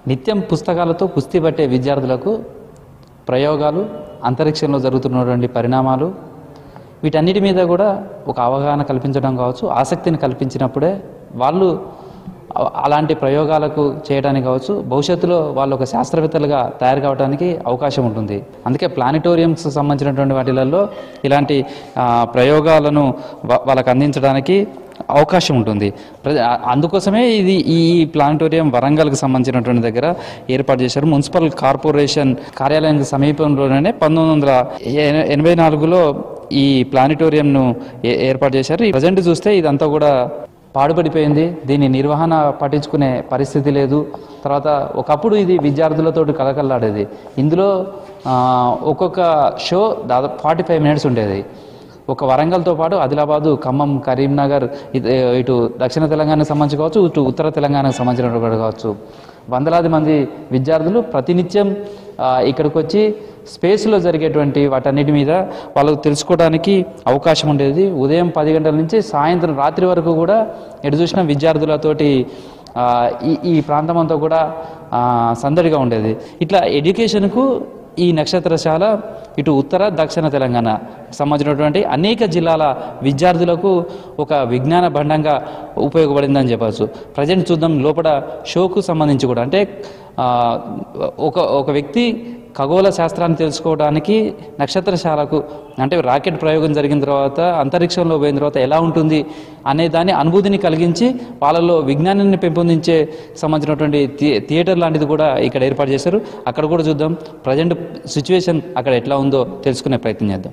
నిత్యం పుస్తకాలతో కుస్తీ పట్టే విద్యార్థులకు ప్రయోగాలు అంతరిక్షంలో జరుగుతున్నటువంటి పరిణామాలు వీటన్నిటి మీద కూడా ఒక అవగాహన కల్పించడం కావచ్చు ఆసక్తిని కల్పించినప్పుడే వాళ్ళు అ- అలాంటి ప్రయోగాలకు చేయడానికి కావచ్చు భవిష్యత్తులో వాళ్ళు ఒక శాస్త్రవేత్తలుగా తయారు కావడానికి అవకాశం ఉంటుంది అందుకే ప్లానిటోరియంస్ సంబంధించినటువంటి వాటిలలో ఇలాంటి ఆ, ప్రయోగాలను వా- వాళ్ళకు అందించడానికి అవకాశం ఉంటుంది ప్ర- ఆ- అందుకోసమే ఇది ఈ ప్లానిటోరియం వరంగల్కి సంబంధించినటువంటి దగ్గర ఏర్పాటు చేశారు మున్సిపల్ కార్పొరేషన్ కార్యాలయానికి సమీపంలోనే పంతొమ్మిది వందల ఎన- ఎనభై నాలుగులో ఈ ప్లానిటోరియంను ఏ- ఏర్పాటు చేశారు ఈ ప్రజెంట్ చూస్తే ఇదంతా కూడా పాడుపడిపోయింది దీని నిర్వహణ పట్టించుకునే పరిస్థితి లేదు తర్వాత ఒకప్పుడు ఇది విద్యార్థులతో కలకల్లాడేది ఇందులో ఆ, ఒక్కొక్క షో దాదాపు ఫార్టీ ఫైవ్ మినిట్స్ ఉండేది ఒక వరంగల్తో పాటు ఆదిలాబాదు ఖమ్మం కరీంనగర్ ఇటు ఇటు దక్షిణ తెలంగాణకు సంబంధించి కావచ్చు ఇటు ఉత్తర తెలంగాణకు సంబంధించినటువంటి కావచ్చు వందలాది మంది విద్యార్థులు ప్రతినిత్యం ఆ, ఇక్కడికి వచ్చి స్పేస్లో జరిగేటువంటి వాటన్నిటి మీద వాళ్ళకు తెలుసుకోవడానికి అవకాశం ఉండేది ఉదయం పది గంటల నుంచి సాయంత్రం రాత్రి వరకు కూడా ఎటు చూసిన విద్యార్థులతోటి ఆ, ఈ ఈ ప్రాంతం అంతా కూడా ఆ, సందడిగా ఉండేది ఇట్లా ఎడ్యుకేషన్కు ఈ నక్షత్రశాల ఇటు ఉత్తర దక్షిణ తెలంగాణ సంబంధించినటువంటి అనేక జిల్లాల విద్యార్థులకు ఒక విజ్ఞాన బండంగా ఉపయోగపడిందని చెప్పచ్చు ప్రజెంట్ చూద్దాం లోపల షోకు సంబంధించి కూడా అంటే ఆ, ఒక ఒక వ్యక్తి ఖగోళ శాస్త్రాన్ని తెలుసుకోవడానికి నక్షత్రశాలకు అంటే రాకెట్ ప్రయోగం జరిగిన తర్వాత అంతరిక్షంలో పోయిన తర్వాత ఎలా ఉంటుంది అనే దాని అనుభూతిని కలిగించి వాళ్ళలో విజ్ఞానాన్ని పెంపొందించే సంబంధించినటువంటి థి- థియేటర్ లాంటిది కూడా ఇక్కడ ఏర్పాటు చేశారు అక్కడ కూడా చూద్దాం ప్రజెంట్ సిచ్యువేషన్ అక్కడ ఎట్లా ఉందో తెలుసుకునే ప్రయత్నం చేద్దాం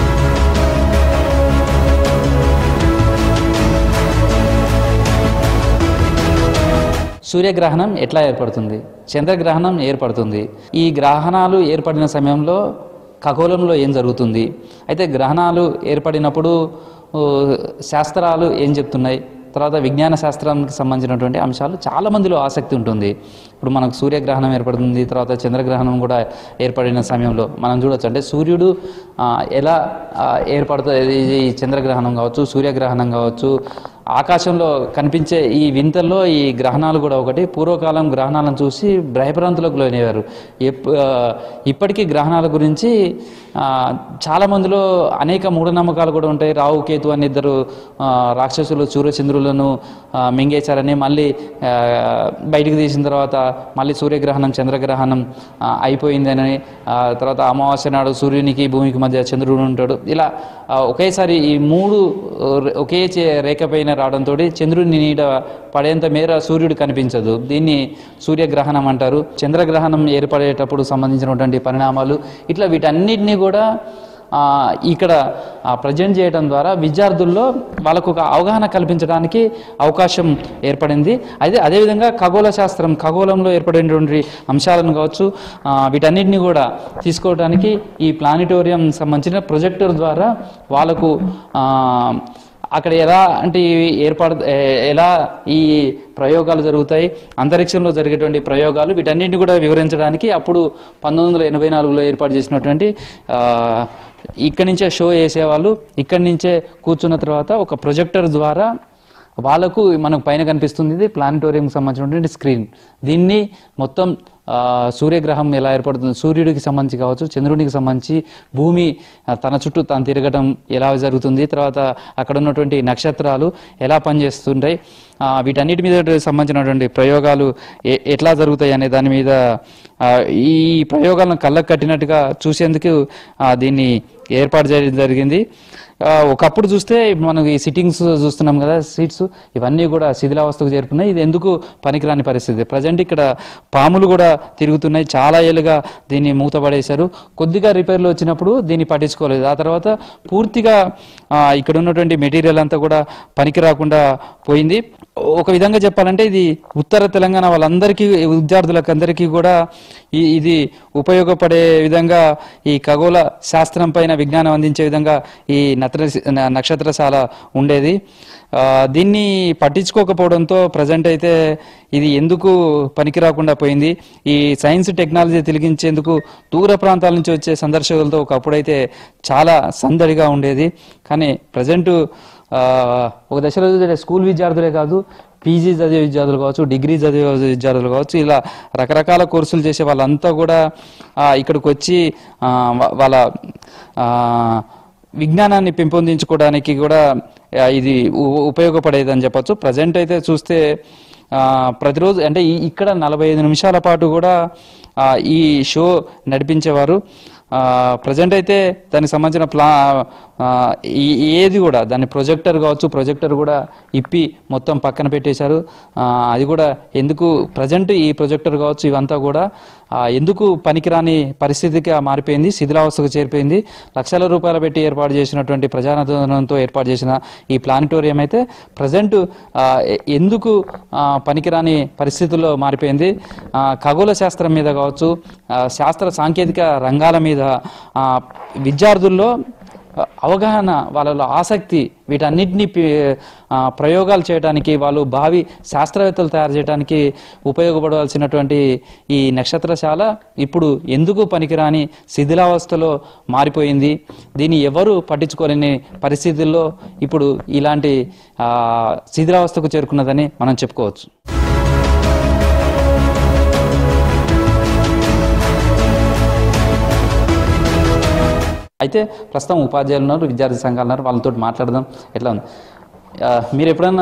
సూర్యగ్రహణం ఎట్లా ఏర్పడుతుంది చంద్రగ్రహణం ఏర్పడుతుంది ఈ గ్రహణాలు ఏర్పడిన సమయంలో ఖగోళంలో ఏం జరుగుతుంది అయితే గ్రహణాలు ఏర్పడినప్పుడు ఓ, శాస్త్రాలు ఏం చెప్తున్నాయి తర్వాత విజ్ఞాన శాస్త్రానికి సంబంధించినటువంటి అంశాలు చాలా మందిలో ఆసక్తి ఉంటుంది ఇప్పుడు మనకు సూర్యగ్రహణం ఏర్పడుతుంది తర్వాత చంద్రగ్రహణం కూడా ఏర్పడిన సమయంలో మనం చూడొచ్చు అంటే సూర్యుడు ఆ, ఎలా ఆ, ఏర్పడుతుంది ఈ చంద్రగ్రహణం కావచ్చు సూర్యగ్రహణం కావచ్చు ఆకాశంలో కనిపించే ఈ వింతల్లో ఈ గ్రహణాలు కూడా ఒకటి పూర్వకాలం గ్రహణాలను చూసి భయభ్రాంతులకు లోనేవారు ఎప్ ఆ, ఇప్పటికీ గ్రహణాల గురించి ఆ, చాలా మందిలో అనేక మూఢనమ్మకాలు కూడా ఉంటాయి రావు కేతు అని ఇద్దరు ఆ, రాక్షసులు సూర్యచంద్రులను ఆ, మింగేశారని మళ్ళీ ఆ, బయటికి తీసిన తర్వాత మళ్ళీ సూర్యగ్రహణం చంద్రగ్రహణం ఆ, అయిపోయిందని ఆ, తర్వాత అమావాస్య నాడు సూర్యునికి భూమికి మధ్య చంద్రుడు ఉంటాడు ఇలా ఆ, ఒకేసారి ఈ మూడు ఆ, ఒకే చే- రేఖ పైన రావడంతో చంద్రుని నీడ పడేంత మేర సూర్యుడు కనిపించదు దీన్ని సూర్యగ్రహణం అంటారు చంద్రగ్రహణం ఏర్పడేటప్పుడు సంబంధించినటువంటి పరిణామాలు ఇట్లా వీటన్నిటినీ కూడా ఆ, ఇక్కడ ప్రజెంట్ చేయడం ద్వారా విద్యార్థుల్లో వాళ్ళకు ఒక అవగాహన కల్పించడానికి అవకాశం ఏర్పడింది అయితే అదేవిధంగా ఖగోళ శాస్త్రం ఖగోళంలో ఏర్పడినటువంటి అంశాలను కావచ్చు ఆ, వీటన్నిటిని కూడా తీసుకోవడానికి ఈ ప్లానిటోరియం సంబంధించిన ప్రొజెక్టర్ ద్వారా వాళ్ళకు ఆ, అక్కడ ఎలా అంటే ఇవి ఏర్పాటు ఏ- ఎలా ఈ ప్రయోగాలు జరుగుతాయి అంతరిక్షంలో జరిగేటువంటి ప్రయోగాలు వీటన్నింటిని కూడా వివరించడానికి అప్పుడు పంతొమ్మిది వందల ఎనభై నాలుగులో ఏర్పాటు చేసినటువంటి ఆ, ఇక్కడి నుంచే షో వేసేవాళ్ళు ఇక్కడి నుంచే కూర్చున్న తర్వాత ఒక ప్రొజెక్టర్ ద్వారా వాళ్ళకు మనకు పైన కనిపిస్తుంది ఇది ప్లానిటోరియంకి సంబంధించినటువంటి స్క్రీన్ దీన్ని మొత్తం ఆ, సూర్యగ్రహం ఎలా ఏర్పడుతుంది సూర్యుడికి సంబంధించి కావచ్చు చంద్రునికి సంబంధించి భూమి ఆ, తన చుట్టూ తాను తిరగడం ఎలా జరుగుతుంది తర్వాత అక్కడ ఉన్నటువంటి నక్షత్రాలు ఎలా పనిచేస్తుంటాయి ఆ, వీటన్నిటి మీద సంబంధించినటువంటి ప్రయోగాలు ఎ- ఎట్లా జరుగుతాయి అనే దాని మీద ఆ, ఈ ప్రయోగాలను కళ్ళకు కట్టినట్టుగా చూసేందుకు ఆ, దీన్ని ఏర్పాటు చేయడం జరిగింది ఆ, ఒకప్పుడు చూస్తే మనం ఈ సిట్టింగ్స్ చూస్తున్నాం కదా సీట్స్ ఇవన్నీ కూడా శిథిలావస్థకు చేరుకున్నాయి ఇది ఎందుకు పనికిరాని పరిస్థితి ప్రజెంట్ ఇక్కడ పాములు కూడా తిరుగుతున్నాయి చాలా ఏళ్ళుగా దీన్ని మూతపడేశారు కొద్దిగా రిపేర్లు వచ్చినప్పుడు దీన్ని పట్టించుకోలేదు ఆ తర్వాత పూర్తిగా ఆ, ఇక్కడ ఉన్నటువంటి మెటీరియల్ అంతా కూడా పనికి రాకుండా పోయింది ఒక విధంగా చెప్పాలంటే ఇది ఉత్తర తెలంగాణ వాళ్ళందరికీ విద్యార్థులకు అందరికీ కూడా ఈ ఇది ఉపయోగపడే విధంగా ఈ ఖగోళ శాస్త్రం పైన విజ్ఞానం అందించే విధంగా ఈ నత్ర నక్షత్రశాల ఉండేది ఆ, దీన్ని పట్టించుకోకపోవడంతో ప్రజెంట్ అయితే ఇది ఎందుకు పనికి రాకుండా పోయింది ఈ సైన్స్ టెక్నాలజీ తిరిగించేందుకు దూర ప్రాంతాల నుంచి వచ్చే సందర్శకులతో ఒకప్పుడైతే చాలా సందడిగా ఉండేది కానీ ప్రజెంట్ ఆ, ఒక దశలో చూస్తే స్కూల్ విద్యార్థులే కాదు పీజీ చదివే విద్యార్థులు కావచ్చు డిగ్రీ చదివే విద్యార్థులు కావచ్చు ఇలా రకరకాల కోర్సులు చేసే వాళ్ళంతా కూడా ఆ, ఇక్కడికి వచ్చి ఆ, వా- వాళ్ళ ఆ, విజ్ఞానాన్ని పెంపొందించుకోవడానికి కూడా ఆ, ఇది ఉ- ఉపయోగపడేది అని చెప్పొచ్చు ప్రజెంట్ అయితే చూస్తే ఆ, ప్రతిరోజు అంటే ఈ- ఇక్కడ నలభై ఐదు నిమిషాల పాటు కూడా ఆ, ఈ షో నడిపించేవారు ప్రజెంట్ అయితే దానికి సంబంధించిన ప్లా ఆ, ఈ- ఏది కూడా దాని ప్రొజెక్టర్ కావచ్చు ప్రొజెక్టర్ కూడా ఇప్పి మొత్తం పక్కన పెట్టేశారు ఆ, అది కూడా ఎందుకు ప్రజెంట్ ఈ ప్రొజెక్టర్ కావచ్చు ఇవంతా కూడా ఆ, ఎందుకు పనికిరాని పరిస్థితిగా మారిపోయింది శిథిలావస్థకు చేరిపోయింది లక్షల రూపాయలు పెట్టి ఏర్పాటు చేసినటువంటి ప్రజానదంతో ఏర్పాటు చేసిన ఈ ప్లానిటోరియం అయితే ప్రజెంట్ ఎందుకు ఆ, పనికిరాని పరిస్థితుల్లో మారిపోయింది ఆ, ఖగోళ శాస్త్రం మీద కావచ్చు ఆ, శాస్త్ర సాంకేతిక రంగాల మీద ఆ, విద్యార్థుల్లో అవగాహన వాళ్ళలో ఆసక్తి వీటన్నిటిని పి- ఆ, ప్రయోగాలు చేయడానికి వాళ్ళు భావి శాస్త్రవేత్తలు తయారు చేయడానికి ఉపయోగపడవలసినటువంటి ఈ నక్షత్రశాల ఇప్పుడు ఎందుకు పనికిరాని శిథిలావస్థలో మారిపోయింది దీన్ని ఎవరు పట్టించుకోలేని పరిస్థితుల్లో ఇప్పుడు ఇలాంటి ఆ, శిథిలావస్థకు చేరుకున్నదని మనం చెప్పుకోవచ్చు అయితే ప్రస్తుతం ఉపాధ్యాయులు ఉన్నారు విద్యార్థి సంఘాలు ఉన్నారు వాళ్ళతో మాట్లాడదాం ఎట్లా ఉంది ఆ, మీరు ఎప్పుడన్నా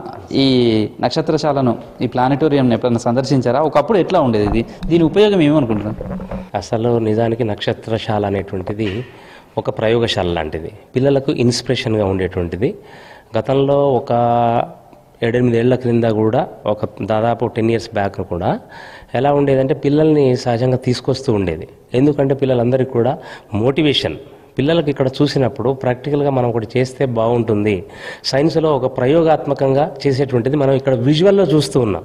ఈ నక్షత్రశాలను ఈ ప్లానటోరియంని ఎప్పుడన్నా సందర్శించారా ఒకప్పుడు ఎట్లా ఉండేది ఇది దీని ఉపయోగం ఏమనుకుంటున్నారు అసలు నిజానికి నక్షత్రశాల అనేటువంటిది ఒక ప్రయోగశాల లాంటిది పిల్లలకు ఇన్స్పిరేషన్గా ఉండేటువంటిది గతంలో ఒక ఏడెనిమిదేళ్ల క్రింద కూడా ఒక దాదాపు టెన్ ఇయర్స్ బ్యాక్ కూడా ఎలా ఉండేదంటే పిల్లల్ని సహజంగా తీసుకొస్తూ ఉండేది ఎందుకంటే పిల్లలందరికీ కూడా మోటివేషన్ పిల్లలకి ఇక్కడ చూసినప్పుడు ప్రాక్టికల్గా మనం ఒకటి చేస్తే బాగుంటుంది సైన్స్లో ఒక ప్రయోగాత్మకంగా చేసేటువంటిది మనం ఇక్కడ విజువల్లో చూస్తూ ఉన్నాం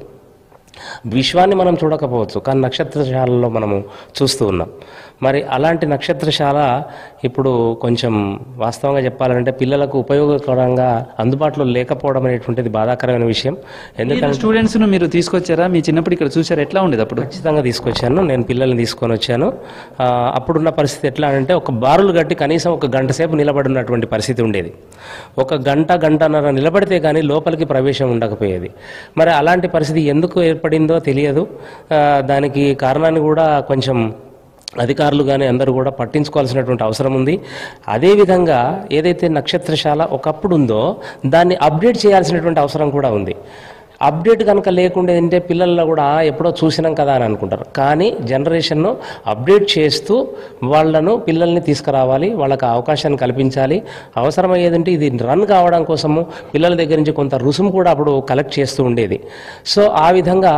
విశ్వాన్ని మనం చూడకపోవచ్చు కానీ నక్షత్రశాలలో మనము చూస్తూ ఉన్నాం మరి అలాంటి నక్షత్రశాల ఇప్పుడు కొంచెం వాస్తవంగా చెప్పాలంటే పిల్లలకు ఉపయోగకరంగా అందుబాటులో లేకపోవడం అనేటువంటిది బాధాకరమైన విషయం ఎందుకంటే స్టూడెంట్స్ ను మీరు తీసుకొచ్చారా మీ చిన్నప్పుడు ఇక్కడ చూసారా ఎట్లా ఉండేది అప్పుడు ఖచ్చితంగా తీసుకొచ్చాను నేను పిల్లల్ని తీసుకొని వచ్చాను ఆ, అప్పుడున్న పరిస్థితి ఎట్లా అంటే ఒక బారులు కట్టి కనీసం ఒక గంట సేపు నిలబడినటువంటి పరిస్థితి ఉండేది ఒక గంట గంటన్నర నిలబడితే కానీ లోపలికి ప్రవేశం ఉండకపోయేది మరి అలాంటి పరిస్థితి ఎందుకు ఏర్పడిందో తెలియదు ఆ, దానికి కారణాన్ని కూడా కొంచెం అధికారులు కానీ అందరూ కూడా పట్టించుకోవాల్సినటువంటి అవసరం ఉంది అదేవిధంగా ఏదైతే నక్షత్రశాల ఒకప్పుడు ఉందో దాన్ని అప్డేట్ చేయాల్సినటువంటి అవసరం కూడా ఉంది అప్డేట్ కనుక లేకుండా ఏంటంటే పిల్లల్లో కూడా "ఆ, ఎప్పుడో చూసినాం కదా అని అనుకుంటారు కానీ జనరేషన్ను అప్డేట్ చేస్తూ వాళ్ళను పిల్లల్ని తీసుకురావాలి వాళ్ళకి ఆ అవకాశాన్ని కల్పించాలి అవసరమయ్యేదంటే ఇది రన్ కావడం కోసము పిల్లల దగ్గర నుంచి కొంత రుసుము కూడా అప్పుడు కలెక్ట్ చేస్తూ ఉండేది సో ఆ విధంగా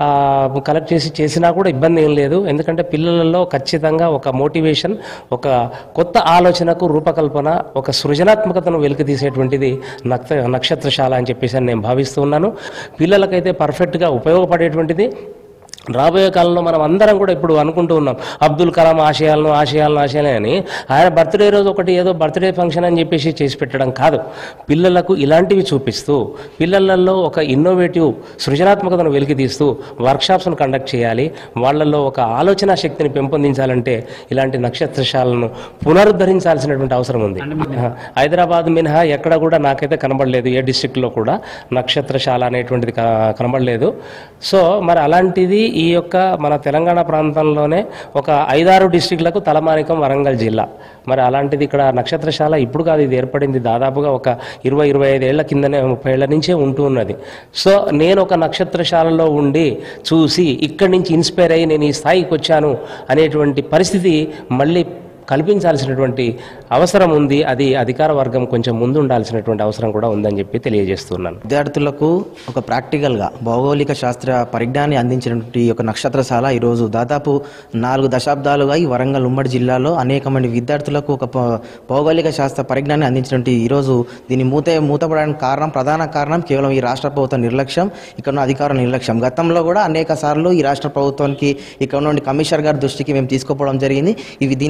కలెక్ట్ చేసి చేసినా కూడా ఇబ్బంది ఏం లేదు ఎందుకంటే పిల్లలలో ఖచ్చితంగా ఒక మోటివేషన్ ఒక కొత్త ఆలోచనకు రూపకల్పన ఒక సృజనాత్మకతను వెలికి తీసేటువంటిది నక్ష నక్షత్రశాల అని చెప్పేసి నేను భావిస్తూ ఉన్నాను పిల్లలకైతే పర్ఫెక్ట్గా ఉపయోగపడేటువంటిది రాబోయే కాలంలో మనం అందరం కూడా ఇప్పుడు అనుకుంటూ ఉన్నాం అబ్దుల్ కలాం ఆశయాలను ఆశయాలను ఆశయాలని అని ఆయన బర్త్డే రోజు ఒకటి ఏదో బర్త్డే ఫంక్షన్ అని చెప్పేసి చేసి పెట్టడం కాదు పిల్లలకు ఇలాంటివి చూపిస్తూ పిల్లలలో ఒక ఇన్నోవేటివ్ సృజనాత్మకతను వెలికితీస్తూ వర్క్షాప్స్ను కండక్ట్ చేయాలి వాళ్ళల్లో ఒక ఆలోచన శక్తిని పెంపొందించాలంటే ఇలాంటి నక్షత్రశాలను పునరుద్ధరించాల్సినటువంటి అవసరం ఉంది హైదరాబాద్ మినహా ఎక్కడ కూడా నాకైతే కనబడలేదు ఏ డిస్టిక్లో కూడా నక్షత్రశాల అనేటువంటిది క- కనబడలేదు సో మరి అలాంటిది ఈ యొక్క మన తెలంగాణ ప్రాంతంలోనే ఒక ఐదారు డిస్టిక్లకు తలమానికం వరంగల్ జిల్లా మరి అలాంటిది ఇక్కడ నక్షత్రశాల ఇప్పుడు కాదు ఇది ఏర్పడింది దాదాపుగా ఒక ఇరవై ఇరవై ఐదు ఏళ్ల కిందనే ముప్పై ఏళ్ల నుంచే ఉంటూ ఉన్నది సో నేను ఒక నక్షత్రశాలలో ఉండి చూసి ఇక్కడి నుంచి ఇన్స్పైర్ అయ్యి నేను ఈ స్థాయికి వచ్చాను అనేటువంటి పరిస్థితి మళ్ళీ కల్పించాల్సినటువంటి అవసరం ఉంది అది అధికార వర్గం కొంచెం ముందు ఉండాల్సినటువంటి అవసరం కూడా ఉందని చెప్పి తెలియజేస్తున్నాను విద్యార్థులకు ఒక ప్రాక్టికల్గా భౌగోళిక శాస్త్ర పరిజ్ఞానాన్ని అందించినటువంటి ఈ యొక్క నక్షత్రశాల ఈరోజు దాదాపు నాలుగు దశాబ్దాలుగా ఈ వరంగల్ ఉమ్మడి జిల్లాలో అనేక మంది విద్యార్థులకు ఒక ప- భౌగోళిక శాస్త్ర పరిజ్ఞానాన్ని అందించినటువంటి ఈరోజు దీన్ని మూత మూతపడడానికి కారణం ప్రధాన కారణం కేవలం ఈ రాష్ట్ర ప్రభుత్వ నిర్లక్ష్యం ఇక్కడ ఉన్న అధికారుల నిర్లక్ష్యం గతంలో కూడా అనేక సార్లు ఈ రాష్ట్ర ప్రభుత్వానికి ఇక్కడ ఉన్న కమిషనర్ గారి దృష్టికి మేము తీసుకుపోవడం జరిగింది ఇవి దీనివల్ల విద్యార్థులు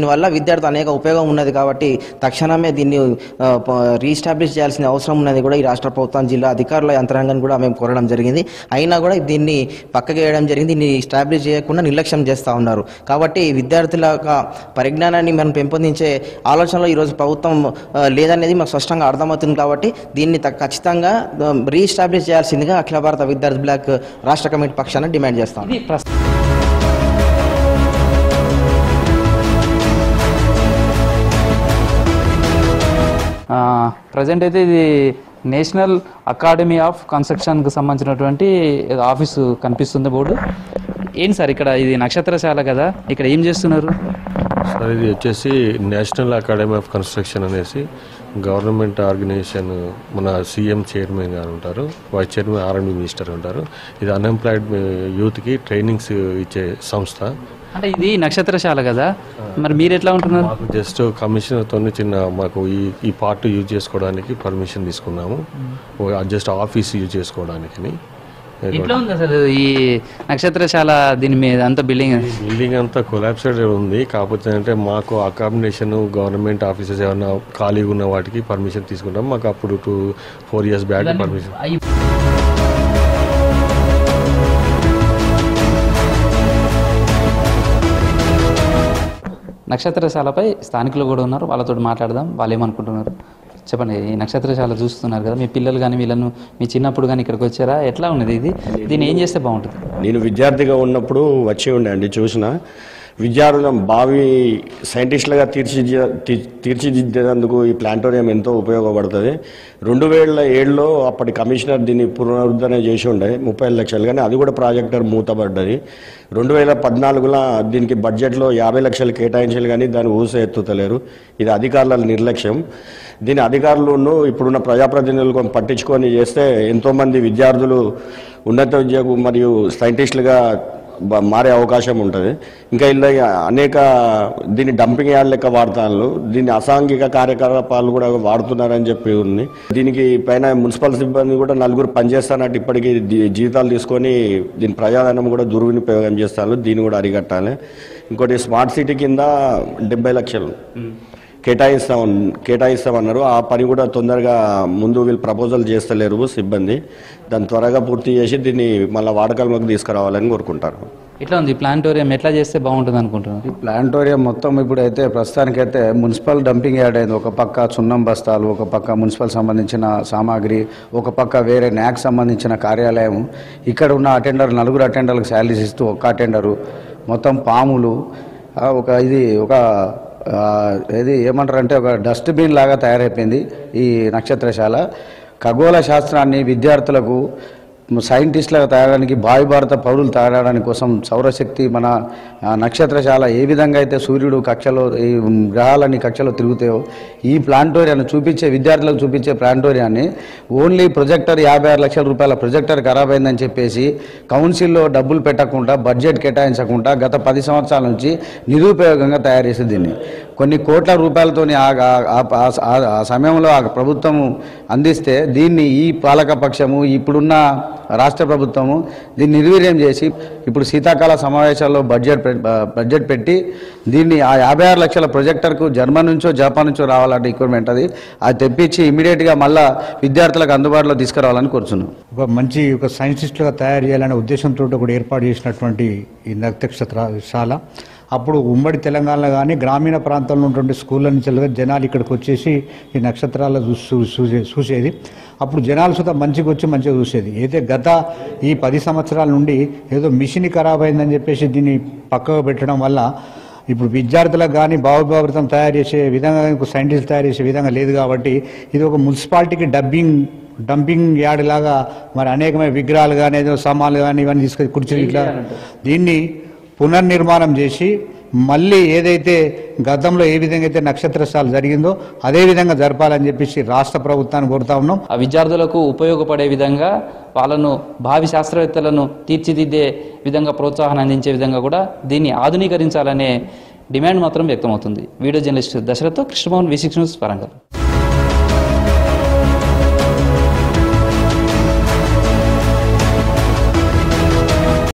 విద్యార్థులు అనేక ఉపయోగం ఉన్నది కాబట్టి తక్షణమే దీన్ని ఆ, ప- రీస్టాబ్లిష్ చేయాల్సిన అవసరం ఉన్నది కూడా ఈ రాష్ట్ర ప్రభుత్వం జిల్లా అధికారుల యంత్రాంగాన్ని కూడా మేము కోరడం జరిగింది అయినా కూడా దీన్ని పక్కకి వేయడం జరిగింది దీన్ని స్టాబ్లిష్ చేయకుండా నిర్లక్ష్యం చేస్తూ ఉన్నారు కాబట్టి విద్యార్థుల యొక్క పరిజ్ఞానాన్ని మనం పెంపొందించే ఆలోచనలో ఈరోజు ప్రభుత్వం ఆ, లేదనేది మాకు స్పష్టంగా అర్థమవుతుంది కాబట్టి దీన్ని త- ఖచ్చితంగా ఆ, రీస్టాబ్లిష్ చేయాల్సిందిగా అఖిల భారత విద్యార్థి బ్లాక్ రాష్ట్ర కమిటీ పక్షాన డిమాండ్ చేస్తాం ఇది ప్రస్- ఆ, ప్రజెంట్ అయితే ఇది నేషనల్ అకాడమీ ఆఫ్ కన్స్ట్రక్షన్కి సంబంధించినటువంటి ఏదో ఆఫీసు కనిపిస్తుంది బోర్డు ఏంటి సార్ ఇక్కడ ఇది నక్షత్రశాల కదా ఇక్కడ ఏం చేస్తున్నారు సార్ ఇది వచ్చేసి నేషనల్ అకాడమీ ఆఫ్ కన్స్ట్రక్షన్ అనేసి గవర్నమెంట్ ఆర్గనైజేషన్ మన సీఎం చైర్మన్ గారు ఉంటారు వైస్ చైర్మన్ ఆర్ఎండ్ మినిస్టర్ ఉంటారు ఇది అన్ఎంప్లాయిడ్ యూత్కి ట్రైనింగ్స్ ఇచ్చే సంస్థ అంటే ఇది నక్షత్రశాల కదా మరి మీరు ఎట్లా ఉంటున్నారు మాకు జస్ట్ కమిషనర్తో చిన్న మాకు ఈ ఈ పార్ట్ యూజ్ చేసుకోవడానికి పర్మిషన్ తీసుకున్నాము జస్ట్ ఆఫీస్ యూజ్ చేసుకోవడానికి ఎట్లా ఉంది అసలు ఈ నక్షత్రశాల దీని మీద అంత బిల్డింగ్ బిల్డింగ్ అంతా కొలాప్సెడ్ ఉంది కాకపోతే అంటే మాకు అకామిడేషన్ గవర్నమెంట్ ఆఫీసెస్ ఏమన్నా ఖాళీగా ఉన్న వాటికి పర్మిషన్ తీసుకుంటాం మాకు అప్పుడు two four years back permission అయి- నక్షత్రశాలపై స్థానికులు కూడా ఉన్నారు వాళ్ళతో మాట్లాడదాం వాళ్ళు ఏమనుకుంటున్నారు చెప్పండి ఈ నక్షత్రశాల చూస్తున్నారు కదా మీ పిల్లలు కానీ వీళ్ళను మీ చిన్నప్పుడు కానీ ఇక్కడికి వచ్చారా ఎట్లా ఉన్నది ఇది దీన్ని ఏం చేస్తే బాగుంటుంది నేను విద్యార్థిగా ఉన్నప్పుడు వచ్చి ఉండే అండి చూసిన విద్యార్థులను భావి సైంటిస్టులుగా తీర్చిది తీ- తీర్చిదిద్దేందుకు ఈ ప్లాంటోరియం ఎంతో ఉపయోగపడుతుంది రెండు వేల ఏడులో అప్పటి కమిషనర్ దీన్ని పునరుద్ధరణ చేసి ఉండే ముప్పై ఐదు లక్షలు కానీ అది కూడా ప్రాజెక్టర్ మూతపడ్డది రెండు వేల పద్నాలుగులో దీనికి బడ్జెట్లో యాభై లక్షలు కేటాయించాలి కానీ దాన్ని ఊస ఎత్తుతలేరు ఇది అధికారుల నిర్లక్ష్యం దీని అధికారులను ఇప్పుడున్న ప్రజాప్రతినిధులు పట్టించుకొని చేస్తే ఎంతోమంది విద్యార్థులు ఉన్నత విద్యకు మరియు సైంటిస్టులుగా బ- మారే అవకాశం ఉంటుంది ఇంకా ఇలా అనేక దీన్ని డంపింగ్ యార్డ్ లెక్క వాడతాను దీన్ని అసాంఘిక కార్యకలాపాలు కూడా వాడుతున్నారని చెప్పి ఉంది దీనికి పైన మున్సిపల్ సిబ్బంది కూడా నలుగురు పనిచేస్తానంటే ఇప్పటికీ దీ- జీతాలు తీసుకొని దీని ప్రజాధనం కూడా దుర్వినియోగం చేస్తారు దీన్ని కూడా అరికట్టాలి ఇంకోటి స్మార్ట్ సిటీ కింద డెబ్బై లక్షలు కేటాయిస్తాం కేటాయిస్తామన్నారు ఆ పని కూడా తొందరగా ముందు వీళ్ళు ప్రపోజల్ చేస్తలేరు సిబ్బంది దాన్ని త్వరగా పూర్తి చేసి దీన్ని మళ్ళీ వాడకాలకు తీసుకురావాలని కోరుకుంటారు ఎట్లా ఉంది ఈ ప్లాంటోరియం ఎట్లా చేస్తే బాగుంటుంది అనుకుంటున్నారు ప్లాంటోరియం మొత్తం ఇప్పుడైతే ప్రస్తుతానికైతే మున్సిపల్ డంపింగ్ యార్డ్ అయింది ఒక పక్క సున్నం బస్తాలు ఒక పక్క మున్సిపల్ సంబంధించిన సామాగ్రి ఒక పక్క వేరే న్యాక్ సంబంధించిన కార్యాలయం ఇక్కడ ఉన్న అటెండర్ నలుగురు అటెండర్లకు శాలరీస్ ఇస్తూ ఒక్క అటెండరు మొత్తం పాములు ఆ, ఒక ఇది ఒక ఆ, ఏది ఏమంటారంటే ఒక డస్ట్బిన్ లాగా తయారైపోయింది ఈ నక్షత్రశాల ఖగోళ శాస్త్రాన్ని విద్యార్థులకు సైంటిస్టులుగా తయారడానికి భావి భారత పౌరులు తయారడానికి కోసం సౌరశక్తి మన ఆ, నక్షత్రశాల ఏ విధంగా అయితే సూర్యుడు కక్షలో ఈ గ్రహాలన్నీ కక్షలో తిరుగుతాయో ఈ ప్లాంటోరియాన్ని చూపించే విద్యార్థులకు చూపించే ప్లాంటోరియాన్ని ఓన్లీ ప్రొజెక్టర్ యాభై ఆరు లక్షల రూపాయల ప్రొజెక్టర్ ఖరాబ్ అయిందని చెప్పేసి కౌన్సిల్లో డబ్బులు పెట్టకుండా బడ్జెట్ కేటాయించకుండా గత పది సంవత్సరాల నుంచి నిరుపయోగంగా తయారు చేసింది దీన్ని కొన్ని కోట్ల రూపాయలతోని ఆ ఆ- ఆ- ఆ- ఆ- ఆ సమయంలో ఆ ప్రభుత్వము అందిస్తే దీన్ని ఈ పాలక పక్షము ఇప్పుడున్న రాష్ట్ర ప్రభుత్వము దీన్ని నిర్వీర్యం చేసి ఇప్పుడు శీతాకాల సమావేశాల్లో బడ్జెట్ పె- బడ్జెట్ పెట్టి దీన్ని ఆ యాభై ఆరు లక్షల ప్రొజెక్టర్కు జర్మన్ నుంచో జపాన్ నుంచో రావాలంటే ఎక్విప్మెంట్ అది అది తెప్పించి ఇమీడియట్గా మళ్ళా విద్యార్థులకు అందుబాటులో తీసుకురావాలని కోరుచున్నాం ఒక మంచి ఒక సైంటిస్టులుగా తయారు చేయాలనే ఉద్దేశంతో కూడా ఏర్పాటు చేసినటువంటి ఈ నక్షత్రశాల అప్పుడు ఉమ్మడి తెలంగాణలో కానీ గ్రామీణ ప్రాంతాల్లో ఉన్నటువంటి స్కూళ్ళ నుంచి వెళ్ళగా జనాలు ఇక్కడికి వచ్చేసి ఈ నక్షత్రాలు చూసి చూసే చూసేది అప్పుడు జనాలు సుతా మంచిగా వచ్చి మంచిగా చూసేది అయితే గత ఈ పది సంవత్సరాల నుండి ఏదో మిషన్ ఖరాబ్ అయిందని చెప్పేసి దీన్ని పక్కకు పెట్టడం వల్ల ఇప్పుడు విద్యార్థులకు కానీ భావభావితం తయారు చేసే విధంగా సైంటిస్ట్ తయారు చేసే విధంగా లేదు కాబట్టి ఇది ఒక మున్సిపాలిటీకి డబ్బింగ్ డంపింగ్ యార్డ్ లాగా మరి అనేకమైన విగ్రహాలు కానీ ఏదో సామాన్లు కానీ ఇవన్నీ తీసుకొని కుర్చీలు ఇట్లా దీన్ని పునర్నిర్మాణం చేసి మళ్ళీ ఏదైతే గతంలో ఏ విధంగా అయితే నక్షత్రశాల జరిగిందో అదే విధంగా జరపాలని చెప్పేసి రాష్ట్ర ప్రభుత్వాన్ని కోరుతా ఉన్నాం ఆ విద్యార్థులకు ఉపయోగపడే విధంగా వాళ్ళను భావి శాస్త్రవేత్తలను తీర్చిదిద్దే విధంగా ప్రోత్సాహం అందించే విధంగా కూడా దీన్ని ఆధునీకరించాలనే డిమాండ్ మాత్రం వ్యక్తమవుతుంది వీడియో జర్నలిస్ట్ దశరథతో Krishnamohan V six news Warangal